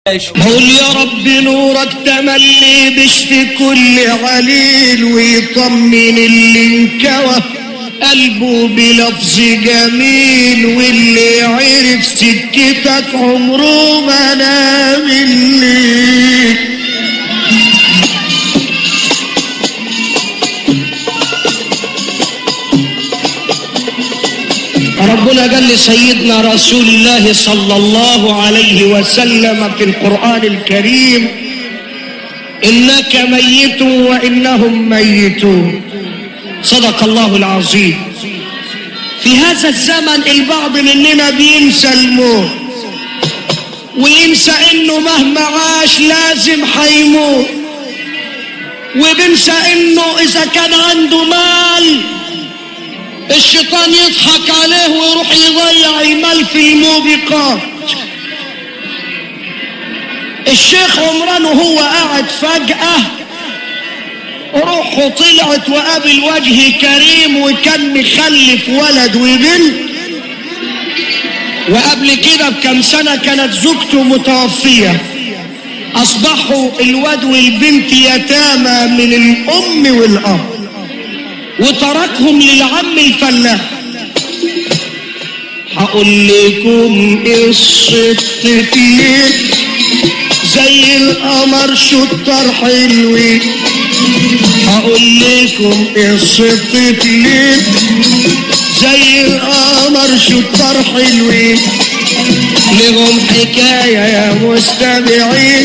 قول يا رب نورك تملي بشفي كل عليل ويطمن اللي انكوى قلبه بلفظ جميل واللي عرف سكتك عمره ما نام الليل ربنا قال لسيدنا رسول الله صلى الله عليه وسلم في القرآن الكريم إنك ميت وإنهم ميتون صدق الله العظيم في هذا الزمن البعض مننا بينسى الموت وينسى انه مهما عاش لازم حيموت وبنسى انه اذا كان عنده مال الشيطان يضحك عليه ويروح يضيع المال في الموبقات الشيخ عمران وهو قاعد فجأة روحه طلعت وقابل وجه كريم وكان مخلف ولد وبنت وقبل كده بكم سنة كانت زوجته متوفية أصبحوا الواد والبنت يتامى من الأم والأب وتركهم للعم الفلاح هقول لكم قصة اتنين زي القمر شطر حلوين هقول لكم قصة اتنين زي القمر شطر حلوين لهم حكاية يا مستمعين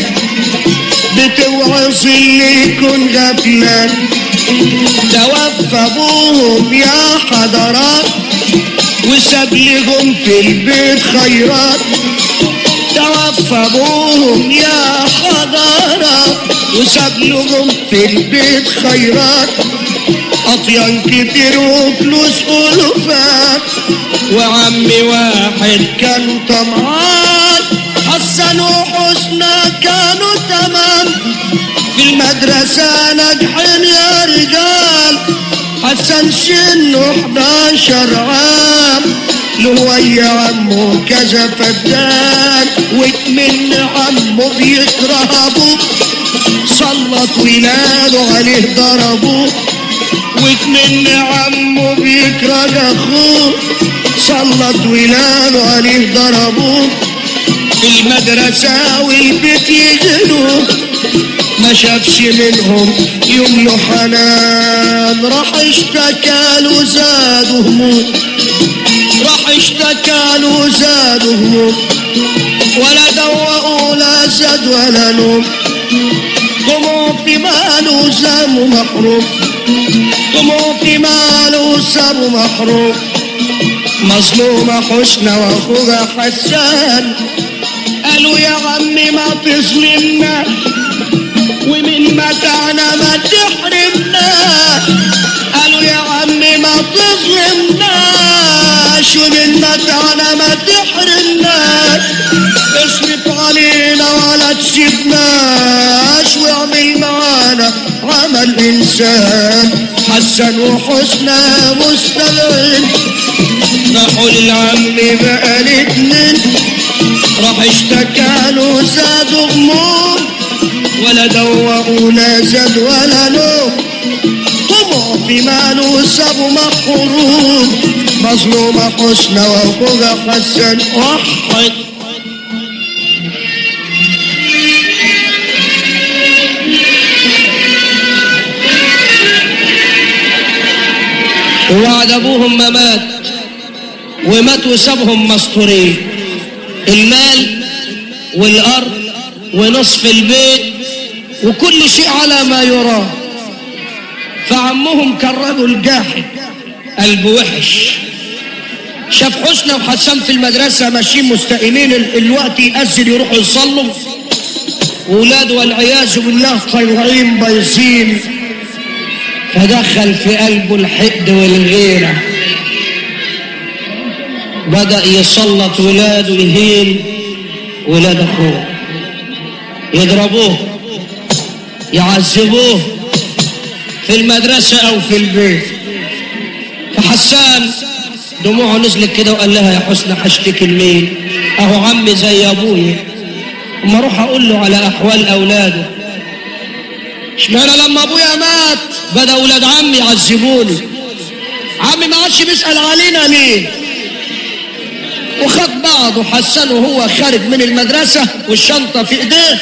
بتوعظ اللي يكون غفلان توفى ابوهم يا حضرات وساب لهم في البيت خيرات توفى ابوهم يا حضرات وساب لهم في البيت خيرات اطيان كتير وفلوس الوفات وعمي واحد كان طمعان حسن وحسنى كانوا تمام في المدرسة ناجحين يا رجال حسن سنه 11 عام له ويا عمه كذا فدان وكمن عمه بيكره ابوه سلط ولاده عليه ضربوه وكمن عمه بيكره اخوه سلط ولاده عليه ضربوه في المدرسة والبيت يجنوه ما شافش منهم يوم له حنان راح اشتكى له زاد هموم راح اشتكى له زاد هموم ولا دواء ولا زاد ولا نوم طموح في ماله سام محروم طموح في ماله سام محروم مظلومة حسنى واخوها حسان قالوا يا عمي ما تظلمنا ومن متاعنا ما تحرمنا قالوا يا عمي ما تظلمناش ومن متاعنا ما تحرمناش اصرف علينا ولا تسيبناش واعمل معانا عمل انسان حسن وحسنى مستمعين راحوا للعم بقى الاتنين راح اشتكى له زاد غموم ولا دوق ولا زاد ولا نوم طمع في ماله سابه محروم مظلومة حسنى واخوها حسن وحد ووعد ابوهم ما مات ومات وسابهم مستورين المال والارض ونصف البيت وكل شيء على ما يرام فعمهم كان رجل جاحد قلبه وحش شاف حسنى وحسام في المدرسة ماشيين مستقيمين ال- الوقت يأذن يروحوا يصلوا وولاد والعياذ بالله طيرين بايظين فدخل في قلبه الحقد والغيرة بدأ يسلط ولاده يهين ولاد أخوه يضربوه يعذبوه في المدرسة أو في البيت فحسان دموعه نزلت كده وقال لها يا حسنى هشتكي لمين أهو عمي زي أبويا اما اروح اقول له على احوال اولاده اشمعنى لما ابويا مات بدا اولاد عمي يعذبوني عمي ما عادش بيسال علينا ليه وخد بعضه حسن وهو خارج من المدرسه والشنطه في ايديه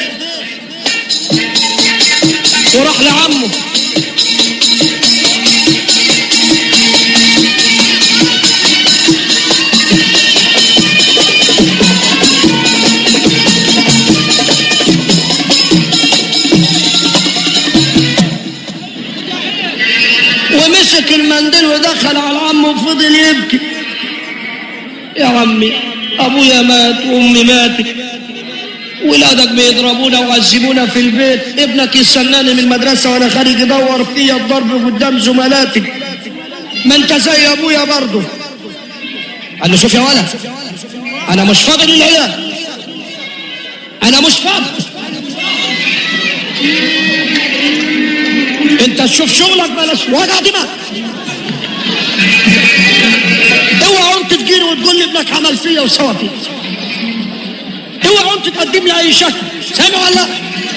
وراح لعمه ومسك المنديل ودخل على عمه وفضل يبكي يا عمي ابويا مات وامي ماتت ولادك بيضربونا ويعذبونا في البيت ابنك يستناني من المدرسه وانا خارج يدور فيا الضرب قدام زملاتي ما انت زي ابويا برضه قال له شوف يا ولد انا مش فاضي للعيال انا مش فاضي انت تشوف شغلك بلاش وجع دماغ اوعى انت تجيني وتقول لي ابنك عمل فيا وسوى فيا اوعى انت تقدم لي اي شكل سامع ولا لا؟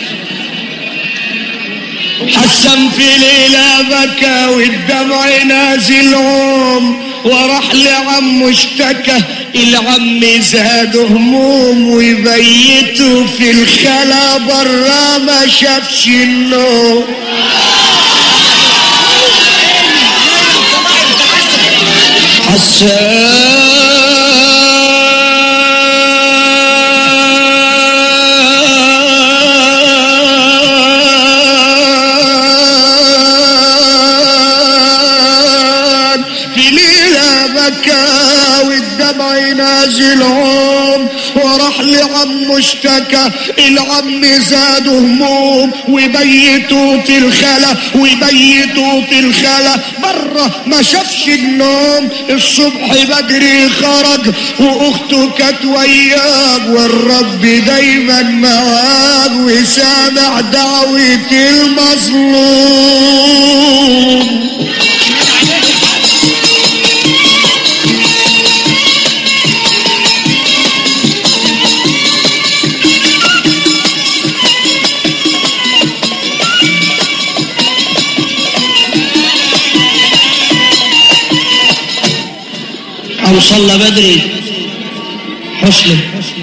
حسن في ليلة بكى والدمع نازل عم وراح لعمه اشتكى العم زاد هموم وبيته في الخلا برا ما شافش النوم حسان في ليلة بكى والدمع نازل عم وراح لعمه اشتكى العم زاد هموم وبيته في الخلا وبيته في الخلا بره ما شافش النوم الصبح بدري خرج واخته كانت وياه والرب دايما معاه وسامع دعوة المظلوم أو صلى بدري حسني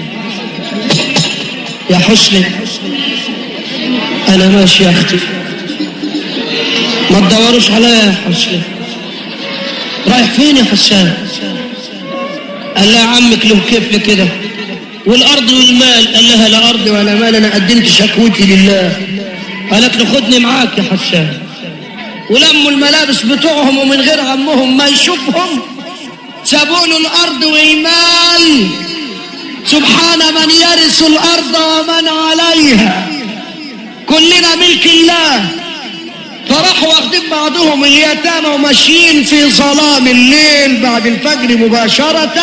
يا حسني أنا ماشي يا أختي ما تدوروش عليا يا حسني رايح فين يا حسان قال لها عمك له كيف كده والأرض والمال قال لها لا أرض ولا مال أنا قدمت شكوتي لله قالت له خدني معاك يا حسان ولموا الملابس بتوعهم ومن غير عمهم ما يشوفهم سابوا له الارض والمال سبحان من يرث الارض ومن عليها كلنا ملك الله فراحوا واخدين بعضهم اليتامى وماشيين في ظلام الليل بعد الفجر مباشرة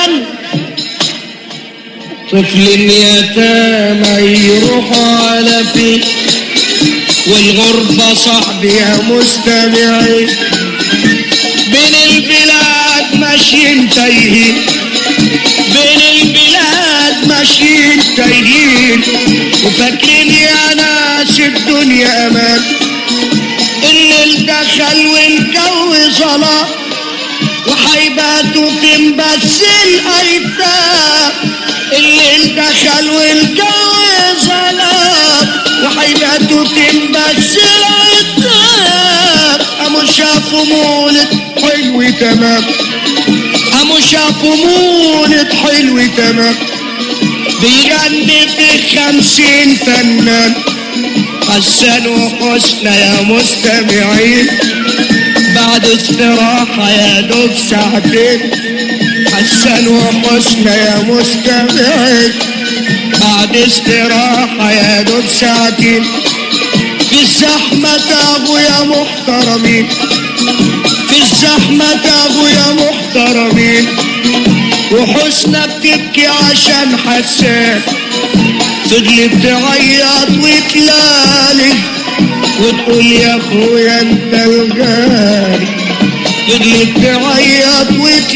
طفل اليتامى يروحوا على في والغربة صاحبي يا مستمعين بين البلاد ماشيين تايهين بين البلاد ماشيين تايهين وفاكرين يا ناس الدنيا امان الليل دخل والجو ظلام وحيباتوا فين بس الايتام الليل دخل والجو ظلام وحيباتوا فين بس الايتام قاموا شافوا مولد حلو تمام قاموا شافوا مولد حلو تمام بيغني في خمسين فنان حسن وحسنى يا مستمعين بعد استراحة يا دوب ساعتين حسن وحسنى يا مستمعين بعد استراحة يا دوب ساعتين في الزحمة تابوا يا محترمين في الزحمة تابوا يا محترمين وحسنى بتبكي عشان حسان تجلب تعيط وتلالي وتقول يا اخويا انت الغالي تجلب تعيط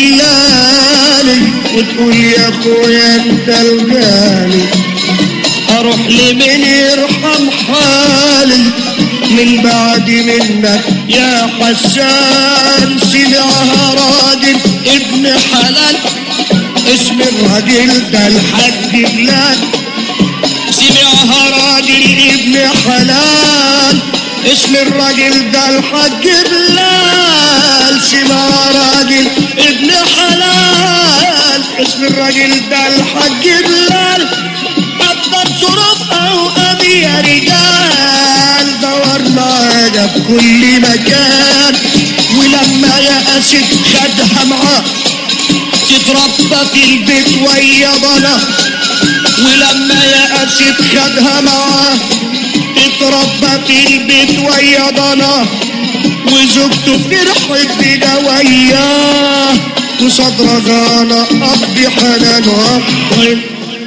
وتلالي وتقول يا اخويا انت الغالي اروح لمن يرحم حالي من بعد منك يا حسان سمعها راجل ابن حلال اسم الراجل ده الحاج بلال سمعها راجل ابن حلال اسم الراجل ده الحاج بلال سمعها راجل ابن حلال اسم الراجل ده الحاج بلال قدر ظروفها وابي يا رجال دورنا ده في كل مكان ولما يأست خدها معاه تتربى في البيت ويا ضنا ولما يأست خدها معاه اتربى في البيت ويا ضنا وزوجته فرحت بنا وياه وصدر غانا قضي حنان وحن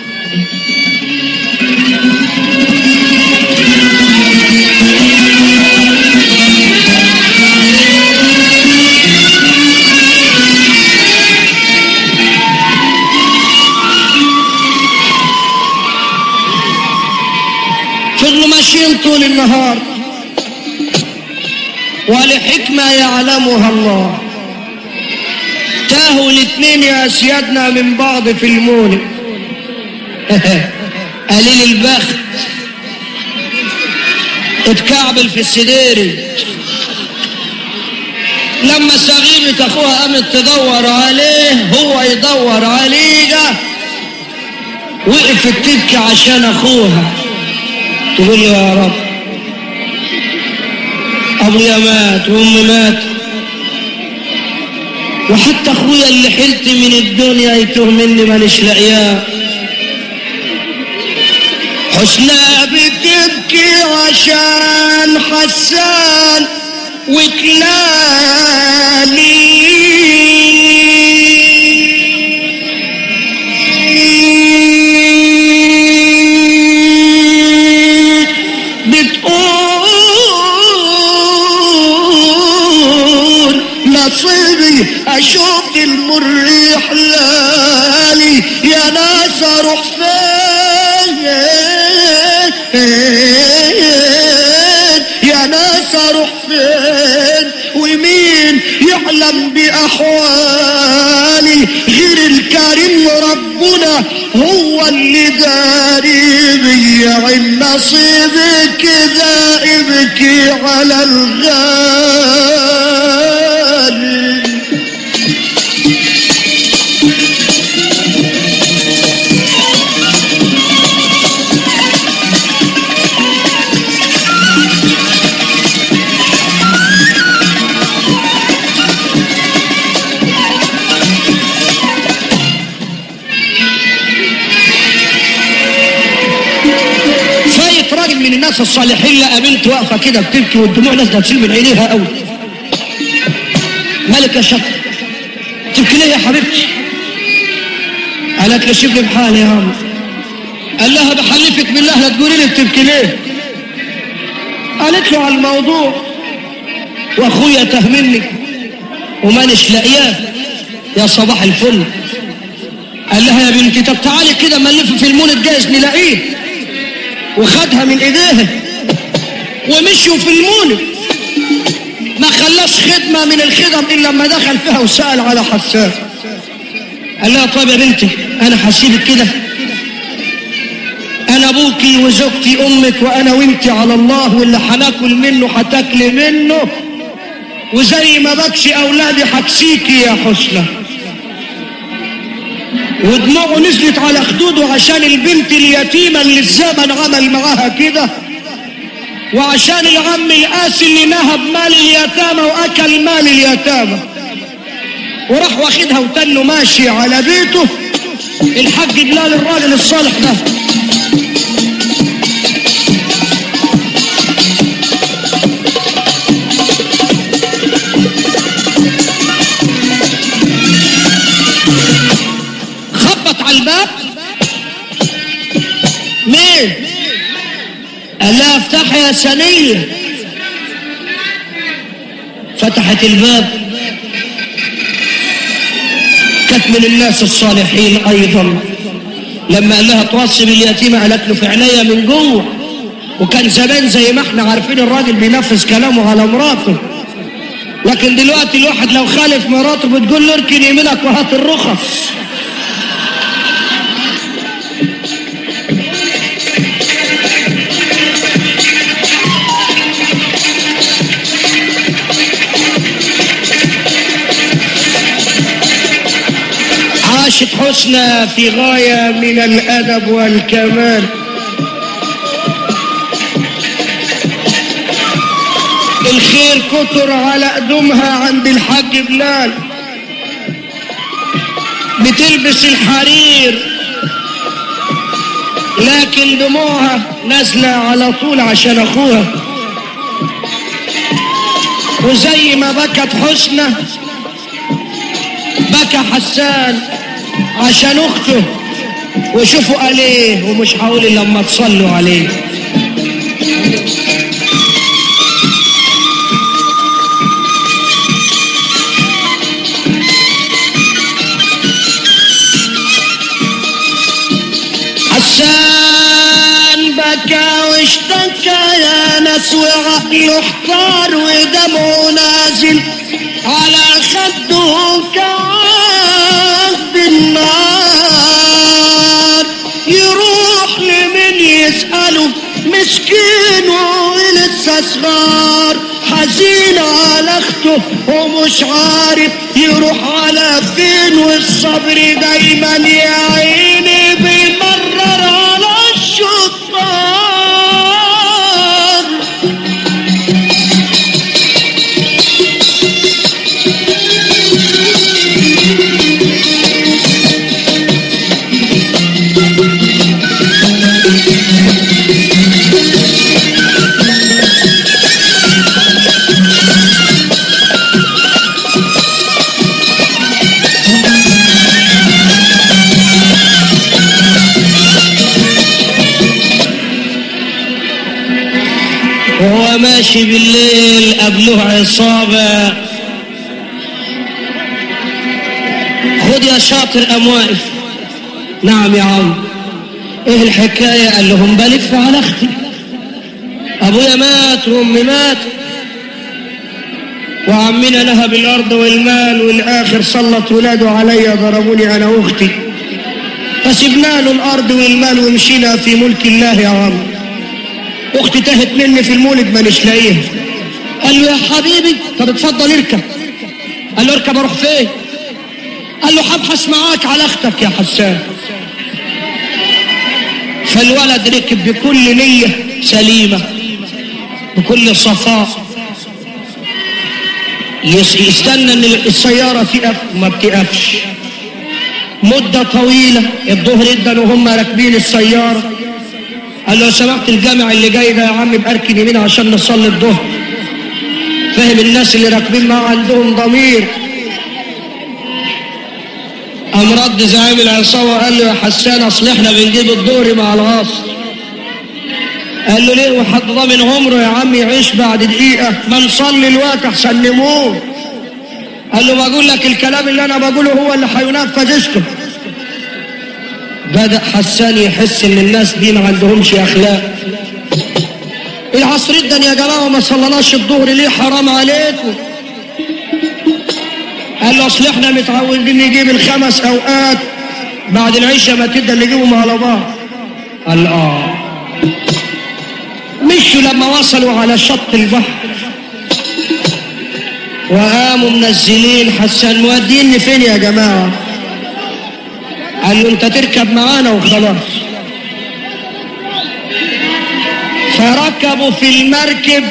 فضلوا ماشيين طول النهار ولحكمة يعلمها الله تاهوا الاثنين يا سيادنا من بعض في المولد قليل البخت اتكعبل في السديري لما سغيمة اخوها قامت تدور عليه هو يدور عليها وقفت تبكي عشان اخوها تقول له يا رب ابويا مات وامي مات وحتى اخويا اللي حلت من الدنيا يتوه مني مانيش لاقياه حسنى بتبكي عشان حسان وكلالي بتقول نصيبي اشوف المر يحلالي يا ناس اروح فين يا ناس اروح فين ومين يعلم باحوالي غير الكريم ربنا هو اللي داري بيعين نصيبي كذا ابكي على الغالي فايت راجل من الناس الصالحين لقى بنت واقفه كده بتبكي والدموع نازله تسيل من عينيها قوي مالك يا شط تبكي ليه يا حبيبتي قالت له سيبني بحالي يا عم قال لها بحلفك بالله لا تقولي لي بتبكي ليه قالت له على الموضوع واخويا تهمني ومانيش لاقياه يا صباح الفل قال لها يا بنتي طب تعالي كده ما نلف في المولد جايز نلاقيه وخدها من ايديها ومشوا في المولد ما خلاش خدمة من الخدم إلا لما دخل فيها وسأل على حسان قال لها طيب يا بنتي أنا هسيبك كده أنا أبوكي وزوجتي أمك وأنا وأنت على الله واللي هناكل منه هتاكلي منه وزي ما بكسي أولادي هكسيكي يا حسنى ودموعه نزلت على خدوده عشان البنت اليتيمة اللي الزمن عمل معاها كده وعشان العم القاسي اللي نهب مال اليتامى واكل مال اليتامى وراح واخدها وتنه ماشي على بيته الحاج بلال الراجل الصالح ده خبط على الباب مين قال لها افتح يا سنية فتحت الباب كانت من الناس الصالحين ايضا لما قال لها توصي باليتيمة قالت له في عينيا من جوه وكان زمان زي ما احنا عارفين الراجل بينفذ كلامه على مراته لكن دلوقتي الواحد لو خالف مراته بتقول له اركن يمينك وهات الرخص عاشت حسنى في غاية من الأدب والكمال الخير كتر على قدومها عند الحاج بلال بتلبس الحرير لكن دموعها نازلة على طول عشان أخوها وزي ما بكت حسنى بكى حسان عشان اخته وشوفوا قال ايه ومش هقول الا لما تصلوا عليه حسان بكى واشتكى يا ناس وعقله احتار ودمعه نازل على خده كعهد النار يروح لمن يسأله مسكين ولسه صغار حزين على اخته ومش عارف يروح على فين والصبر دايما يا عيني بيمرر على الشطار وهو ماشي بالليل قبله عصابة خد يا شاطر قام واقف نعم يا عم ايه الحكاية قال لهم بلف على اختي ابويا مات وامي مات وعمنا نهب الارض والمال والاخر سلط ولاده عليا ضربوني انا واختي فسبنا له الارض والمال ومشينا في ملك الله يا عم اختي تهت مني في المولد مانيش لاقيها قال له يا حبيبي طب اتفضل اركب قال له اركب اروح فين قال له هبحث معاك على اختك يا حسان فالولد ركب بكل نية سليمة بكل صفاء يس- يستنى ان السيارة تقف وما بتقفش مدة طويلة الظهر جدا وهم راكبين السيارة قال له لو سمحت الجامع اللي جاي ده يا عم بأركن يمين عشان نصلي الظهر فاهم الناس اللي راكبين معاه عندهم ضمير قام رد زعيم العصابة قال له يا حسان اصل احنا بنجيب الظهر مع العصر قال له ليه وحد ضامن عمره يا عم يعيش بعد دقيقة ما نصلي الوقت احسن نموت قال له بقول لك الكلام اللي انا بقوله هو اللي هينفذ اسكت بدأ حسان يحس ان الناس دي ما عندهمش اخلاق العصر جدا يا جماعة وما صلناش الظهر ليه حرام عليكم قال له اصل احنا متعودين نجيب الخمس اوقات بعد العشاء ما تبدا نجيبهم على بعض قال اه مشوا لما وصلوا على شط البحر وقاموا منزلين حسان موديني فين يا جماعه قال له انت تركب معانا وخلاص فركبوا في المركب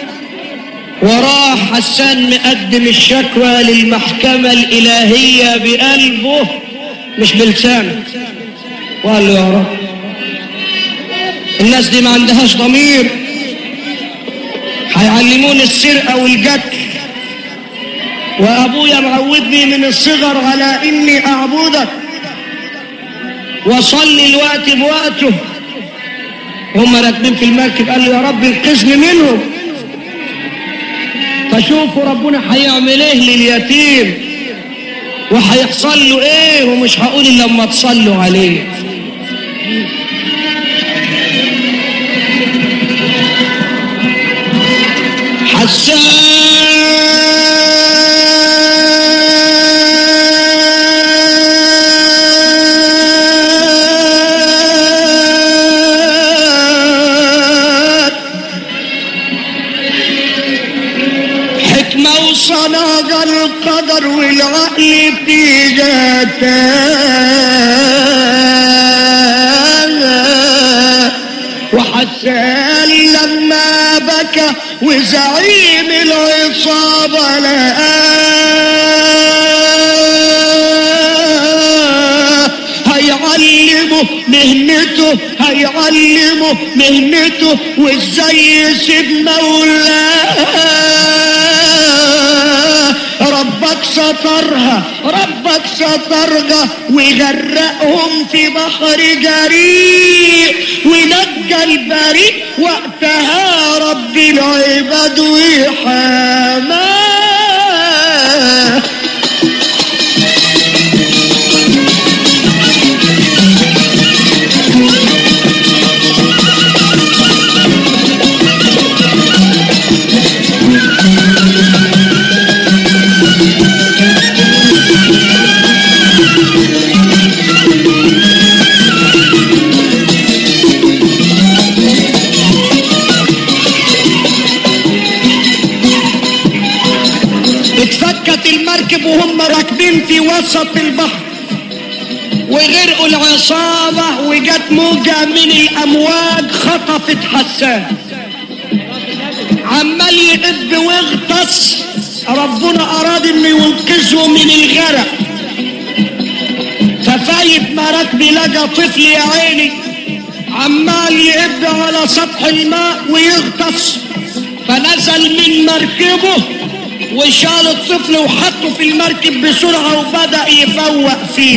وراح حسان مقدم الشكوى للمحكمة الإلهية بقلبه مش بلسانه وقال له يا رب الناس دي ما عندهاش ضمير هيعلموني السرقة والقتل وأبويا معودني من الصغر على إني أعبدك وصلي الوقت بوقته هم راكبين في المركب قال له يا رب انقذني منهم فشوفوا ربنا هيعمل ايه لليتيم وهيحصل له ايه ومش هقول الا لما تصلوا عليه حسان حكمة وصناعة القدر والعقل في جاتها وحسان لما بكى وزعيم العصابة لقاه هيعلمه مهنته هيعلمه مهنته وازاي يسيب مولاه ربك سترها ربك سترها ويغرقهم في بحر جريء ونجى البريء وقتها رب العباد وحماه اتفكت المركب وهم راكبين في وسط البحر وغرقوا العصابة وجت موجة من الأمواج خطفت حسان عمال يدب ويغطس ربنا أراد إنه ينقذه من الغرق ففايت مراكبي لقى طفل يا عيني عمال يهب على سطح الماء ويغطس فنزل من مركبه وشال الطفل وحطه في المركب بسرعة وبدأ يفوق فيه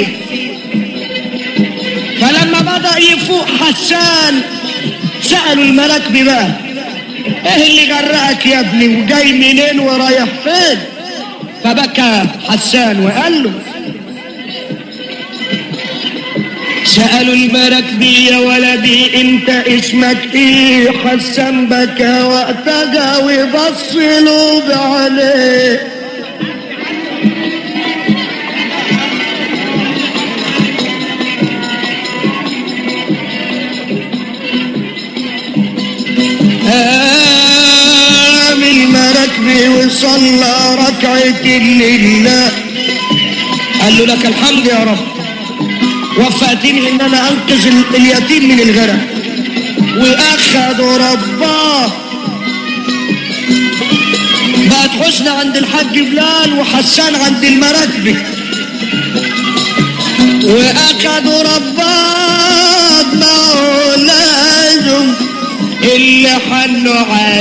فلما بدأ يفوق حسان سألوا المراكب بقى ايه اللي غرقك يا ابني وجاي منين ورايح فين فبكى حسان وقال له سألوا المراكبي يا ولدي انت اسمك ايه حسن بكى وقتها وبص له بعينيه قام المراكبي وصلى ركعة لله قال له لك الحمد يا رب وفقتني ان انا انقذ ال- اليتيم من الغرق واخدوا رباه بقت حسنى عند الحاج بلال وحسان عند المراكبي واخدوا رباه مولاهم اللي حنوا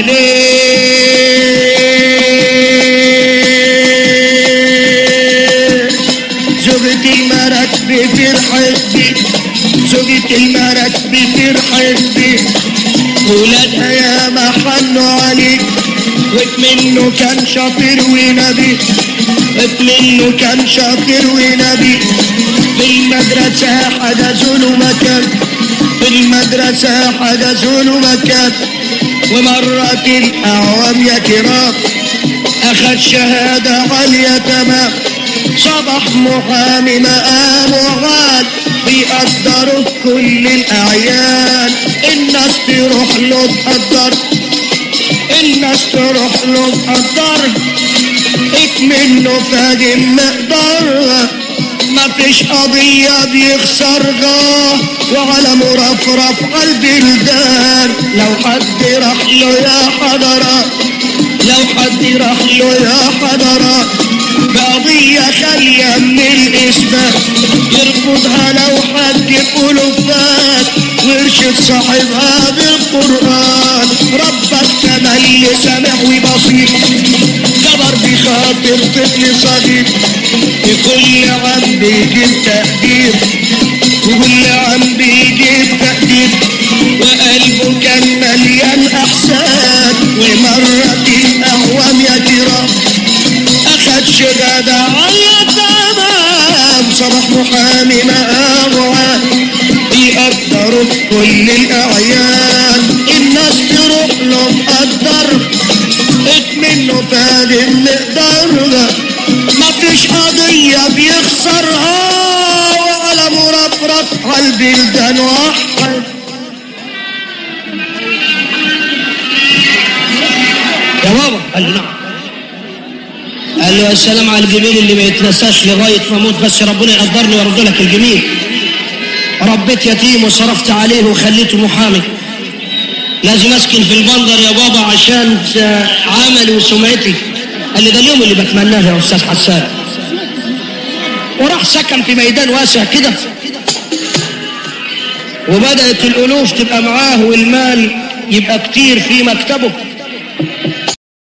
عليه زوجة المراكب فرحت بي زوجة المراكب فرحت بي ولادها يا ما حنوا عليك ومنه كان شاطر ونبي منه كان شاطر ونبي في المدرسة حجزوا له مكان في المدرسة حجزوا له مكان ومرت الأعوام يا كرام أخذ شهادة عالية تمام صبح محامي مقامه عال بيقدروا كل الأعيان الناس تروح له تقدر الناس تروح له تقدر منه فاهم مقدار ما فيش قضية بيخسرها وعلى مرفرف قلب الدار لو حد راح له يا حضرات لو حد راح له يا حضرات بقضية خالية من الإثبات يرفضها لو حد يقوله فات ويرشد صاحبها بالقرآن ربك تملي سامع وبصير كبر بخاطر طفل صغير بكل عم بيجيب تقدير وكل عم بيجيب تقدير وقلبه كان مليان احسان ومرت الاعوام يا كرام اخد شهادة على تمام صباح محامي مقامه عاد يقدر لازم نقدرها مفيش قضية بيخسرها وعلى مرفرف على البلدان واحد يا بابا قال له نعم قال له يا سلام على الجميل اللي ما يتنساش لغاية ما اموت بس ربنا يقدرني ويرد لك الجميل ربيت يتيم وصرفت عليه وخليته محامي لازم اسكن في البندر يا بابا عشان عملي وسمعتي قال لي ده اليوم اللي بتمناه يا استاذ حسان وراح سكن في ميدان واسع كده وبدأت الألوف تبقى معاه والمال يبقى كتير في مكتبه